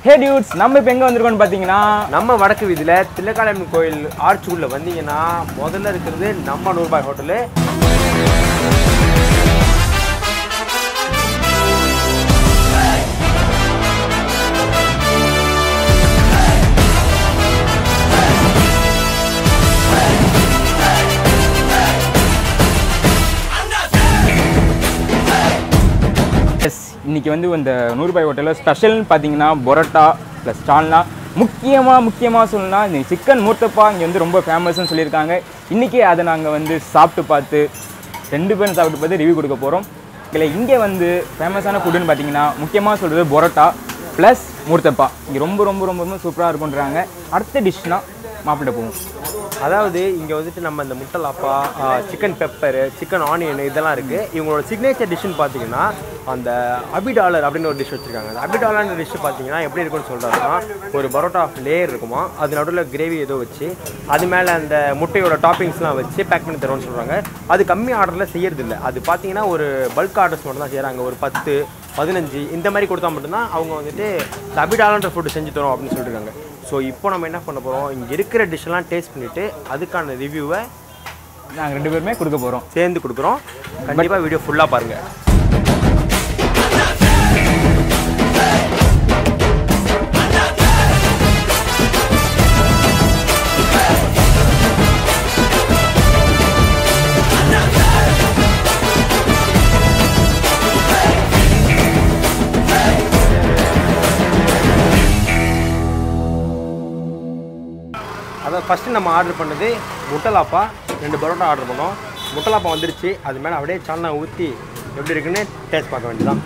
ஹே dudes நம்ம இப்போ எங்கே வந்திருக்கோம்னு பார்த்தீங்கன்னா நம்ம வடக்கு வீதியில் தில்லக்காளம்மன் கோயில் ஆர்ச்சுக்குள்ளே வந்தீங்கன்னா முதல்ல இருக்கிறது நம்ம நூறுபாய் ஹோட்டலு எஸ் இன்னைக்கு வந்து இந்த நூறுபாய் ஹோட்டலில் ஸ்பெஷல்னு பார்த்தீங்கன்னா பொரோட்டா ப்ளஸ் சால்னா முக்கியமாக முக்கியமாக சொல்லணும்னா இந்த சிக்கன் மூர்த்தப்பா இங்கே வந்து ரொம்ப ஃபேமஸ்னு சொல்லியிருக்காங்க இன்றைக்கி அதை நாங்கள் வந்து சாப்பிட்டு பார்த்து ரெண்டு பேரும் சாப்பிட்டு பார்த்து ரிவ்யூ கொடுக்க போகிறோம் இல்லை இங்கே வந்து ஃபேமஸான ஃபுட்டுன்னு பார்த்தீங்கன்னா முக்கியமாக சொல்கிறது பொரோட்டா ப்ளஸ் மூர்த்தப்பா இங்கே ரொம்ப ரொம்ப ரொம்ப ரொம்ப சூப்பராக இருக்குன்றாங்க அடுத்த டிஷ்னா மாப்பிள்ளை போவோம் அதாவது இங்கே வந்துட்டு நம்ம இந்த முட்டை லாப்பா சிக்கன் பெப்பரு சிக்கன் ஆனியன் இதெல்லாம் இருக்குது இவங்களோட சிக்னேச்சர் டிஷ்ஷுன்னு பார்த்தீங்கன்னா அந்த அபிடாலர் அப்படின்னு ஒரு டிஷ் வச்சுருக்காங்க அந்த அபிடாலர் டிஷ் பார்த்தீங்கன்னா எப்படி இருக்கும்னு சொல்கிறாங்கன்னா ஒரு பரோட்டா லேயர் இருக்குமா அது நடுவில் கிரேவி ஏதோ வச்சு அது மேலே அந்த முட்டையோட டாப்பிங்ஸ்லாம் வச்சு பேக் பண்ணி தருவோம்னு சொல்கிறாங்க அது கம்மி ஆர்டரில் செய்யறதில்ல அது பார்த்தீங்கன்னா ஒரு பல்க் ஆர்டர்ஸ் மட்டும் தான் செய்கிறாங்க ஒரு பத்து பதினஞ்சு இந்த மாதிரி கொடுத்தா மட்டும்தான் அவங்க வந்துட்டு இந்த அபிடாலன்ற ஃபுட்டு செஞ்சு தரோம் அப்படின்னு சொல்லியிருக்காங்க ஸோ இப்போ நம்ம என்ன பண்ண போகிறோம் இங்கே இருக்கிற டிஷ்ஷெல்லாம் டேஸ்ட் பண்ணிவிட்டு அதுக்கான ரிவ்யூவை நாங்கள் ரெண்டு பேருமே கொடுக்க போகிறோம் சேர்ந்து கொடுக்குறோம் கண்டிப்பாக வீடியோ ஃபுல்லாக பாருங்கள் அதான் ஃபஸ்ட்டு நம்ம ஆர்டர் பண்ணது முட்டலாப்பா ரெண்டு பரோட்டா ஆர்டர் பண்ணோம் முட்டலாப்பா வந்துருச்சு அது மேலே அப்படியே சால்னா ஊற்றி எப்படி இருக்குன்னு டேஸ்ட் பார்க்க வேண்டியதான்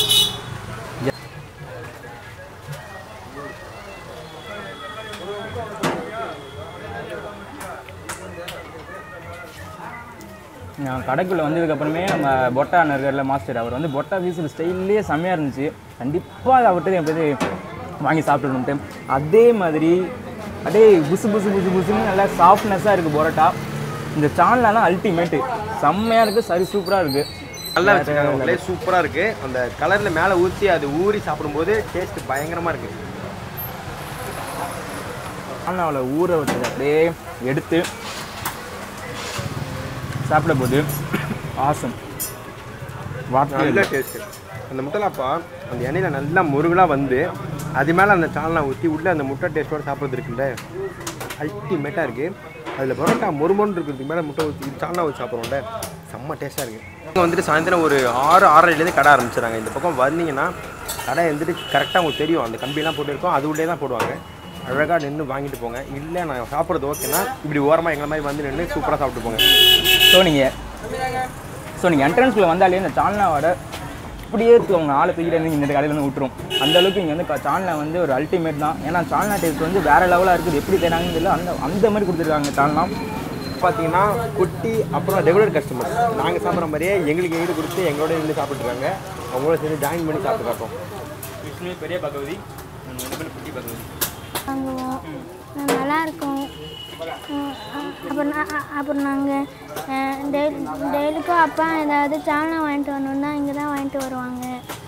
நான் கடைக்குள்ளே வந்ததுக்கப்புறமே நம்ம பொட்டா நர்கரில் மாஸ்டர் அவர் வந்து பொட்டா வீசுகிற ஸ்டைல்லே செம்மையாக இருந்துச்சு கண்டிப்பாக அவர்கிட்ட என் போய் வாங்கி சாப்பிட்டுட்டு அதே மாதிரி அப்படியே புசு புசு புசு புசுன்னு நல்லா சாஃப்ட்னஸாக இருக்குது பரோட்டா இந்த சான்லாம் அல்டிமேட்டு செம்மையாக இருக்குது சரி சூப்பராக இருக்குது நல்லா வச்சுருக்காங்க உங்களே சூப்பராக இருக்குது அந்த கலரில் மேலே ஊற்றி அது ஊறி சாப்பிடும்போது டேஸ்ட் பயங்கரமாக இருக்குது சால்னாவில் ஊற வச்சதை அப்படியே எடுத்து சாப்பிட போது ஆசம் வார்த்தை நல்ல டேஸ்ட்டு அந்த முட்டலாப்பா அந்த எண்ணெயில் நல்லா முருகலாக வந்து அது மேலே அந்த சால்னா ஊற்றி உள்ளே அந்த முட்டை டேஸ்ட்டோட சாப்பிட்றது இருக்குல்ல அல்டிமேட்டாக இருக்குது அதில் பரோட்டா மொறுமொன்று இருக்கிறதுக்கு மேலே முட்டை ஊற்றி சால்னா ஊற்றி சாப்பிட்றோம்ல செம்ம டேஸ்ட்டாக இருக்குது இங்கே வந்துட்டு சாயந்தரம் ஒரு ஆறு ஆறரைலேருந்து கடை ஆரம்பிச்சிடுறாங்க இந்த பக்கம் வந்தீங்கன்னா கடை வந்துட்டு கரெக்டாக உங்களுக்கு தெரியும் அந்த கம்பியெல்லாம் போட்டுருக்கோம் அது உள்ளே தான் போடுவாங்க அழகாக நின்று வாங்கிட்டு போங்க இல்லை நான் சாப்பிட்றது ஓகேன்னா இப்படி ஓரமாக எங்களை மாதிரி வந்து நின்று சூப்பராக சாப்பிட்டு போங்க ஸோ நீங்கள் ஸோ நீங்கள் என்ட்ரன்ஸ்குள்ளே வந்தாலே இந்த சால்னாவோட அப்படியே தூ- அவங்க ஆளை தூக்கிட்டு வந்து இந்த கடையில் வந்து விட்டுரும் அந்த அளவுக்கு இங்கே வந்து க- சால்னா வந்து ஒரு அல்டிமேட் தான் ஏன்னா சால்னா டேஸ்ட் வந்து வேறு லெவலாக இருக்குது எப்படி தராங்கன்னு தெரியல அந்த அந்த மாதிரி கொடுத்துருக்காங்க சால்னா பார்த்தீங்கன்னா குட்டி அப்புறம் ரெகுலர் கஸ்டமர்ஸ் நாங்கள் சாப்பிட்ற மாதிரியே எங்களுக்கு எங்கிட்ட கொடுத்து எங்களோட நின்று சாப்பிட்ருக்காங்க அவங்களோட சேர்ந்து ஜாயின் பண்ணி சாப்பிட்டு காட்டோம் விஷ்ணு பெரிய பகவதி குட்டி பகவதி வாங்குவோம் அஹ் நல்லா இருக்கும் அஹ் அஹ் அப்புறம் நா- அ- அப்புறம் நாங்கள் டெய்லி டெய்லிக்கும் அப்பா ஏதாவது சால்னா வாங்கிட்டு வரணுன்னா இங்கே தான் வாங்கிட்டு வருவாங்க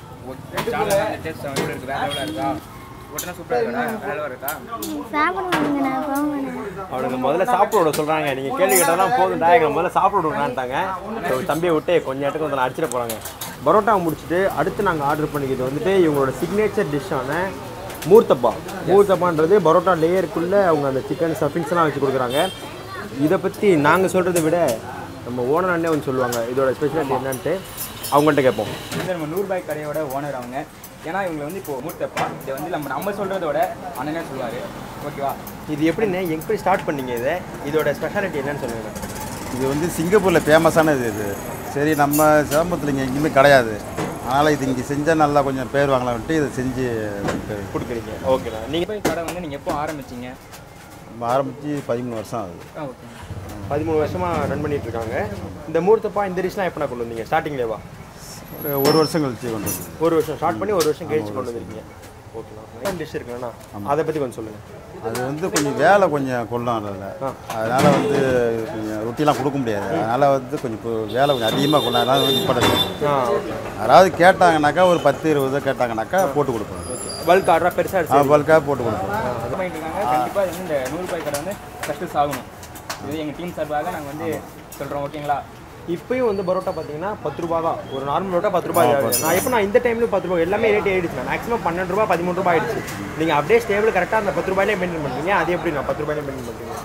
டேஸ்ட் எப்படி இருக்குது வேறு லெவலாக இருக்கா ஒட்டனா சூப்பராக இருக்கா வேறு லெவலாக இருக்கா சாப்பிடுவாங்க நான் போங்க அவனுங்க முதல்ல சாப்பிட விட சொல்கிறாங்க நீங்கள் கேள்வி கேட்டாலாம் போதும்டா எங்களை முதல்ல சாப்பிட விடுறான்ட்டாங்க ஸோ தம்பியை விட்டு கொஞ்ச நேரத்துக்கு வந்து அடிச்சிட போகிறாங்க பரோட்டா முடிச்சுட்டு அடுத்து நாங்கள் ஆர்டர் பண்ணிக்கிறது வந்துட்டு இவங்களோட சிக்னேச்சர் டிஷ்ஷான மூர்த்தப்பா மூர்த்தப்பான்றது பரோட்டா லேயருக்குள்ளே அவங்க அந்த சிக்கன் ஸ்டஃபிங்ஸ்லாம் வச்சு கொடுக்குறாங்க இதை பற்றி நாங்கள் சொல்கிறத விட நம்ம ஓனர் அண்ணே வந்து சொல்லுவாங்க இதோட ஸ்பெஷாலிட்டி என்னன்ட்டு அவங்கள்ட்ட கேட்போம் இந்த நம்ம நூறுபாய் கடையோட ஓனர் அவங்க ஏன்னா இவங்க வந்து இப்போ மூர்த்தப்பா இதை வந்து நம்ம நம்ம சொல்கிறதோட அண்ணனே சொல்லுவார் ஓகேவா இது எப்படிண்ணே எப்படி ஸ்டார்ட் பண்ணீங்க இதை இதோட ஸ்பெஷாலிட்டி என்னன்னு சொல்லுங்கள் இது வந்து சிங்கப்பூரில் ஃபேமஸானது இது சரி நம்ம சிதம்பரத்தில் இங்கே எங்கேயுமே கிடையாது அதனால் இது இங்கே செஞ்சால் நல்லா கொஞ்சம் பேர் வாங்கலாம்ட்டு இதை செஞ்சு கொடுக்குறது. கொடுக்குறீங்க ஓகேண்ணா நீங்கள் நூறுபாய் கடை வந்து நீங்கள் எப்போ ஆரம்பிச்சீங்க நம்ம ஆரம்பித்து பதிமூணு வருஷம் ஆகுது ஓகே பதிமூணு வருஷமாக ரன் பண்ணிட்டு இருக்காங்க இந்த மூர்த்தப்பா இந்த டிஷ்லாம் எப்போ கொண்டு வந்தீங்க ஸ்டார்டிங்லேவா ஒரு ஒரு வருஷம் கழிச்சு கொண்டு வந்து ஒரு வருஷம் ஸ்டார்ட் பண்ணி ஒரு வருஷம் கழிச்சு கொண்டு வந்திருக்கீங்க ஓகேண்ணா என்ன டிஷ் இருக்குண்ணா அதை பற்றி கொஞ்சம் சொல்லுங்கள் அது வந்து கொஞ்சம் வேலை கொஞ்சம் கொள்ளும் அதில் அதனால் வந்து கொஞ்சம் ரொட்டிலாம் கொடுக்க முடியாது அதனால் வந்து கொஞ்சம் இப்போ வேலை கொஞ்சம் அதிகமாக கொள்ளும் அதனால் வந்து இப்போ ஆ ஓகே யாராவது கேட்டாங்கனாக்கா ஒரு பத்து இருபது கேட்டாங்கனாக்கா போட்டு கொடுப்போம் பல்க் ஆர்டராக பெருசாக எடுத்து பல்காக போட்டு கொடுப்போம் இது பண்ணிட்டு இருக்காங்க கண்டிப்பாக இது வந்து இந்த நூறு ரூபாய் கடை வந்து சக்ஸஸ் ஆகணும் இது எங்கள் டீம் சார்பாக நாங்கள் வந்து சொல்கிறோம் ஓகேங்களா இப்பயும் வந்து பரோட்டா பார்த்தீங்கன்னா பத்து ரூபா தான் ஒரு நார்மல் பரோட்டா பத்து ரூபாய் நான் இப்போ நான் இந்த டைம்ல பத்து ரூபாய் எல்லாமே ரேட் ஏறிடுச்சு மேக்ஸிமம் பன்னெண்டு ரூபா பதிமூணு ரூபாய் ஆயிடுச்சு நீங்கள் அப்படியே ஸ்டேபிள் கரெக்டாக அந்த பத்து ரூபாயிலே மெயின்டைன் பண்ணுறீங்க அது எப்படி நான் பத்து ரூபாயிலே மெயின்டைன் பண்ணுறீங்க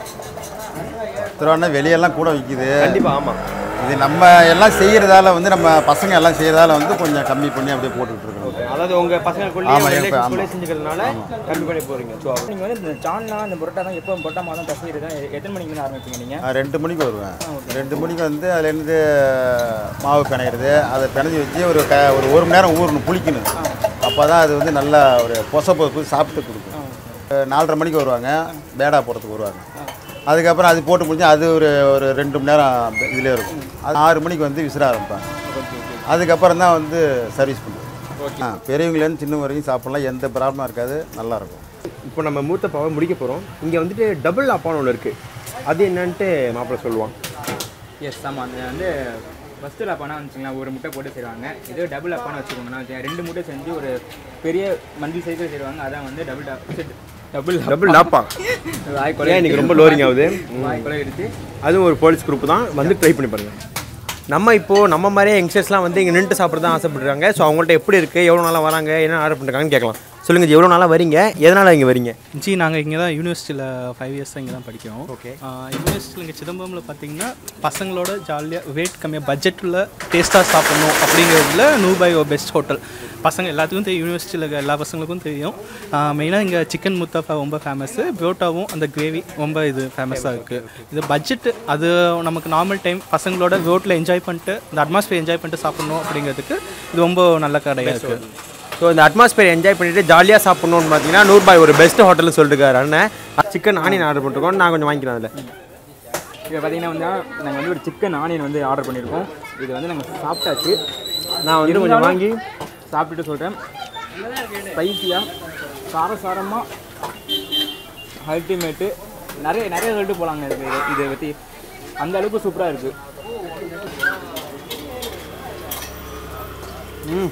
திருவாரூர்னா வெளியெல்லாம் கூட விற்கிது கண்டிப்பாக ஆமாம் இது நம்ம எல்லாம் செய்கிறதால வந்து நம்ம பசங்க எல்லாம் செய்கிறதால வந்து கொஞ்சம் கம்மி பண்ணி அப்படியே போட்டுக்கிட்டு இருக்கோம் அதாவது உங்கள் பசங்களுக்குள்ளேயே ஆமா, உங்க இப்ப relatives ஆமா. குள்ளேயே செஞ்சுக்கிறதுனால கம்மி பண்ணி போகிறீங்க ஸோ நீங்கள் வந்து இந்த சால்னா இந்த புரோட்டா தான் எப்போ புரோட்டா மாதம் பசங்க தான் எத்தனை மணிக்கு வந்து ஆரம்பிப்பீங்க நீங்கள் நான் ரெண்டு மணிக்கு வருவேன் ரெண்டு மணிக்கு வந்து அதுலேருந்து மாவு பிணையிறது அதை பிணைஞ்சி வச்சு ஒரு க ஒரு ஒரு மணி நேரம் ஊறணும் புளிக்கணும் அப்போ தான் அது வந்து நல்லா ஒரு பொச பொசப்பு சாப்பிட்டு கொடுக்கும் அஹ் நாலரை மணிக்கு வருவாங்க பேடா போடுறதுக்கு வருவாங்க அதுக்கப்புறம் அது போட்டு முடிஞ்சு அது ஒரு ஒரு ரெண்டு மணி நேரம் இதிலே இருக்கும் அது ஆறு மணிக்கு வந்து விசிற ஆரம்பிப்பாங்க அதுக்கப்புறம் தான் வந்து சர்வீஸ் பண்ணுவோம் ஆ பெரியவங்களேருந்து சின்ன வரைக்கும் சாப்பிட்லாம் எந்த ப்ராப்ளமும் இருக்காது நல்லாயிருக்கும் இப்போ நம்ம மூத்த பாவை முடிக்க போகிறோம் இங்கே வந்துட்டு டபுள் அப்பான்னு ஒன்று இருக்குது அது என்னன்ட்டு மாப்பிள்ளை சொல்லுவான் எஸ் ஆமாம் அந்த வந்து ஃபஸ்ட்டு அப்பானா வச்சுக்கலாம் ஒரு முட்டை போட்டு செய்வாங்க இதே டபுள் அப்பான்னு வச்சுக்கோங்கன்னா வச்சுக்கோங்க, ரெண்டு முட்டை செஞ்சு ஒரு பெரிய மண்டில் சைக்கிள் செய்வாங்க அதான் வந்து டபுள் டபுள் டபுள் டாப்பா வாய்க்குள்ள ஏன் இன்னைக்கு ரொம்ப லோரிங் ஆகுது வாய்க்குள்ள எடுத்து அதுவும் ஒரு போலீஸ் குரூப் தான் வந்து ட்ரை பண்ணி பாருங்க நம்ம இப்போது நம்ம மாதிரியே யங்ஸ்டர்ஸ்லாம் வந்து இங்கே நின்று சாப்பிட தான் ஆசைப்படுறாங்க ஸோ அவங்கள்ட்ட எப்படி இருக்குது எவ்வளோ நாளாக வராங்க என்ன ஆர்டர் பண்ணுறாங்கன்னு கேட்கலாம் சொல்லுங்கள் ஜி எவ்வளோ நாளாக வரீங்க எதனால் இங்கே வரீங்க ஜி நாங்கள் இங்கே தான் யூனிவர்சிட்டியில் ஃபைவ் இயர்ஸ் இங்கே தான் படிக்கிறோம் Okay. யூனிவர்சிட்டியில் இங்கே சிதம்பரமில் பார்த்தீங்கன்னா பசங்களோட ஜாலியாக வெயிட் கம்மியாக பட்ஜெட்டில் டேஸ்ட்டாக சாப்பிடணும் அப்படிங்கிறதுல நூபாய் ஒரு பெஸ்ட் ஹோட்டல் பசங்க எல்லாத்துக்கும் தெரியும் யூனிவர்சிட்டியில் இருக்க எல்லா பசங்களுக்கும் தெரியும் மெயினாக இங்கே சிக்கன் முத்தஃபா ரொம்ப ஃபேமஸ்ஸு புரோட்டாவும் அந்த கிரேவி ரொம்ப இது ஃபேமஸாக இருக்குது இது பட்ஜெட் அது நமக்கு நார்மல் டைம் பசங்களோட ரோட்டில் என்ஜாய் பண்ணிட்டு இந்த அட்மாஸ்பியர் என்ஜாய் பண்ணிட்டு சாப்பிடணும் அப்படிங்கிறதுக்கு இது ரொம்ப நல்ல கடையாக இருக்குது ஸோ இந்த அட்மாஸ்பியர் என்ஜாய் பண்ணிட்டு ஜாலியாக சாப்பிட்ணுன்னு பார்த்தீங்கன்னா நூறுபாய் ஒரு பெஸ்ட் ஹோட்டல்னு சொல்லிருக்காரு அண்ணன் சிக்கன் ஆனியன் ஆர்டர் பண்ணிருக்கோம் நான் கொஞ்சம் வாங்கிக்கிறேன் அதில் இப்போ பார்த்தீங்கன்னா வந்து நாங்கள் வந்து ஒரு சிக்கன் ஆனியன் வந்து ஆர்டர் பண்ணியிருக்கோம் இது வந்து நாங்கள் சாப்பிட்டாச்சு நான் வந்து கொஞ்சம் வாங்கி சாப்பிட்டுட்டு சொல்கிறேன் ஸ்பைசியாக காரசாரமாக அல்டிமேட்டு நிறைய நிறைய சொல்லிட்டு போகலாங்க இது இதை பற்றி அந்த அளவுக்கு சூப்பராக இருக்குது ம்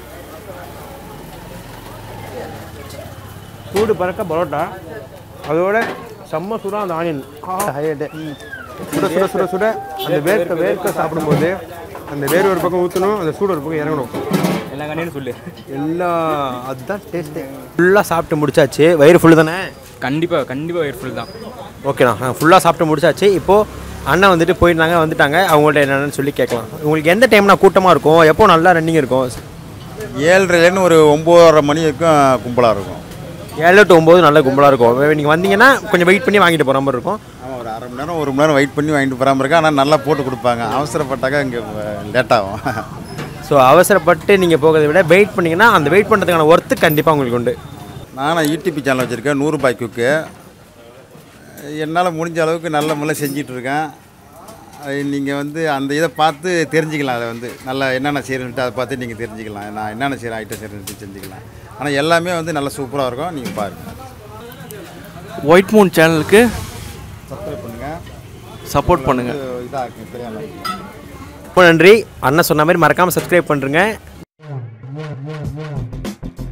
சூடு பறக்க பரோட்டா அதோட செம்ம சூடாக அந்த ஆனியன் ஹைலைட்டு சுட சுட சுட சுட அந்த வேர்க்க வேர்க்க சாப்பிடும்போது அந்த வேர் ஒரு பக்கம் ஊற்றணும் அந்த சூடு ஒரு பக்கம் இறங்கணும் எல்லா கண்ணையும் சொல்லு எல்லா அதுதான் டேஸ்ட்டு ஃபுல்லாக சாப்பிட்டு முடிச்சாச்சு வயிறு ஃபுல்லு தானே கண்டிப்பாக கண்டிப்பாக ஒயர்ஃபுல் தான் ஓகேண்ணா ஃபுல்லாக சாப்பிட்டு முடிச்சாச்சு இப்போது அண்ணன் வந்துட்டு போயிருந்தாங்க வந்துட்டாங்க அவங்கள்ட்ட என்னென்னு சொல்லி கேட்கலாம் உங்களுக்கு எந்த டைம்னா கூட்டமாக இருக்கும் எப்போ நல்லா ரன்னிங் இருக்கும் ஏழரைலேருந்து ஒரு ஒம்போதரை மணி வரைக்கும் கும்பலாக இருக்கும் ஏழு டு ஒம்பது நல்ல கும்பலாக இருக்கும் நீங்கள் வந்தீங்கன்னா கொஞ்சம் வெயிட் பண்ணி வாங்கிட்டு போகிற மாதிரி இருக்கும் ஆமாம் ஒரு அரை மணி நேரம் ஒரு மணி நேரம் வெயிட் பண்ணி வாங்கிட்டு போகாமல் இருக்கேன் ஆனால் நல்லா போட்டு கொடுப்பாங்க அவசரப்பட்டாக்கா இங்கே லேட் ஆகும் ஸோ அவசரப்பட்டு நீங்கள் போகிறத விட வெயிட் பண்ணிங்கன்னா அந்த வெயிட் பண்ணுறதுக்கான ஒர்த்து கண்டிப்பாக உங்களுக்கு உண்டு நானும் யூடியூப் சேனல் வச்சுருக்கேன் நூறுபாய் குக்கு என்னால் முடிஞ்ச அளவுக்கு நல்ல முறையில் செஞ்சிட்ருக்கேன் நீங்கள் வந்து அந்த இதை பார்த்து தெரிஞ்சுக்கலாம் அதை வந்து நல்லா என்னென்ன செய்கிறேன்ட்டு அதை பார்த்து நீங்கள் தெரிஞ்சுக்கலாம் நான் என்னென்ன செய்கிறேன் ஐட்டம் செய்கிறேன்ட்டு செஞ்சுக்கலாம் ஆனால் எல்லாமே வந்து நல்லா சூப்பராக இருக்கும் நீங்கள் பாருங்கள் ஒயிட் மூன் சேனலுக்கு சப்ஸ்கிரைப் பண்ணுங்கள் சப்போர்ட் பண்ணுங்கள் இதாக இருக்குங்க பெரிய ஆளா இருக்குங்க. ரொம்ப நன்றி அண்ணன் சொன்ன மாதிரி மறக்காமல் சப்ஸ்கிரைப் பண்ணுறேங்க